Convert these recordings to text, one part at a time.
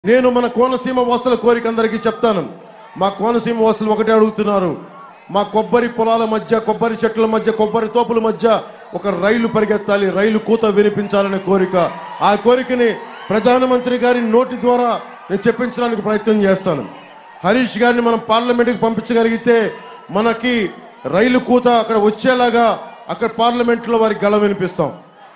నేను మన కోనసీమ వాసుల కోరిక అందరికీ చెప్తాను మా కోనసీమ వాసులు ఒకటే అడుగుతున్నారు మా కొబ్బరి పొలాల మధ్య కొబ్బరి చెట్ల మధ్య కొబ్బరి తోపుల మధ్య ఒక రైలు పరిగెత్తాలి రైలు కూత వినిపించాలనే కోరిక ఆ కోరికని ప్రధానమంత్రి గారి నోటి ద్వారా నేను చెప్పించడానికి ప్రయత్నం చేస్తాను హరీష్ గారిని మనం పార్లమెంట్కి పంపించగలిగితే మనకి రైలు కూత అక్కడ వచ్చేలాగా అక్కడ పార్లమెంట్లో వారికి గళం వినిపిస్తాం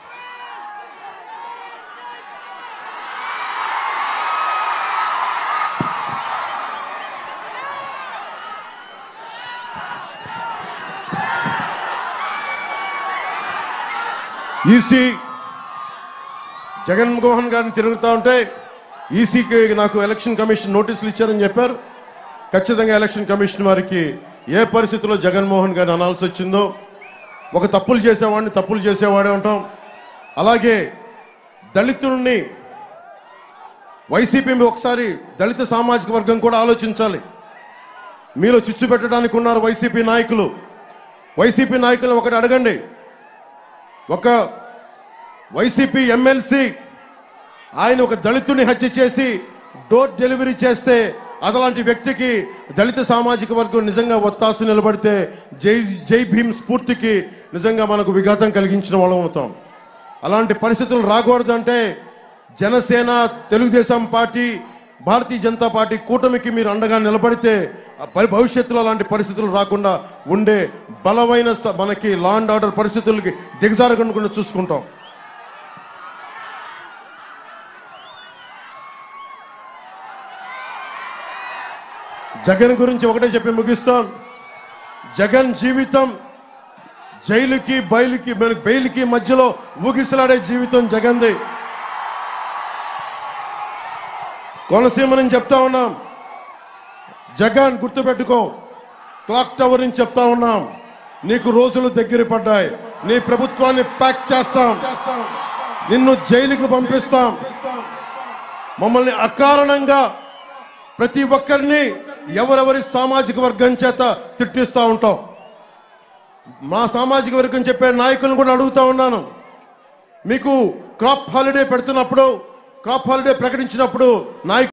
ఈసీ జగన్మోహన్ గారిని తిరుగుతూ ఉంటే ఈసీకి నాకు ఎలక్షన్ కమిషన్ నోటీసులు ఇచ్చారని చెప్పారు ఖచ్చితంగా ఎలక్షన్ కమిషన్ వారికి ఏ పరిస్థితిలో జగన్మోహన్ గారిని అనాల్సి వచ్చిందో ఒక తప్పులు చేసేవాడిని తప్పులు చేసేవాడే ఉంటాం అలాగే దళితుల్ని వైసీపీ ఒకసారి దళిత సామాజిక వర్గం కూడా ఆలోచించాలి మీలో చిచ్చు పెట్టడానికి ఉన్నారు వైసీపీ నాయకులు వైసీపీ నాయకులు ఒకటి అడగండి ఒక వైసీపీ ఎమ్మెల్సీ ఆయన ఒక దళితుని హత్య చేసి డోర్ డెలివరీ చేస్తే అదలాంటి వ్యక్తికి దళిత సామాజిక వర్గం నిజంగా ఒత్తాసు నిలబడితే జై జై భీమ్ స్ఫూర్తికి నిజంగా మనకు విఘాతం కలిగించిన వాళ్ళం అవుతాం అలాంటి పరిస్థితులు రాకూడదంటే జనసేన తెలుగుదేశం పార్టీ భారతీయ జనతా పార్టీ కూటమికి మీరు అండగా నిలబడితే ఆ పరి భవిష్యత్తులో అలాంటి పరిస్థితులు రాకుండా ఉండే బలమైన స- మనకి లా అండ్ ఆర్డర్ పరిస్థితులకి దిగజారకుండా చూసుకుంటాం జగన్ గురించి ఒకటే చెప్పి ముగిస్తాం జగన్ జీవితం జైలుకి బయలుకి మన- బెయిల్కి మధ్యలో ఊగిసలాడే జీవితం జగన్ది కోనసీమ నుంచి చెప్తా ఉన్నాం జగన్ గుర్తుపెట్టుకో క్లాక్ టవర్ నుంచి చెప్తా ఉన్నాం నీకు రోజులు దగ్గర పడ్డాయి నీ ప్రభుత్వాన్ని ప్యాక్ చేస్తాం నిన్ను జైలుకు పంపిస్తాం మమ్మల్ని అకారణంగా ప్రతి ఒక్కరిని ఎవరెవరి సామాజిక వర్గం చేత తిట్టిస్తూ ఉంటాం మా సామాజిక వర్గం చెప్పే నాయకులను కూడా అడుగుతా ఉన్నాను మీకు క్రాప్ హాలిడే పెడుతున్నప్పుడు క్రాప్ హాలిడే ప్రకటించినప్పుడు నాయకులు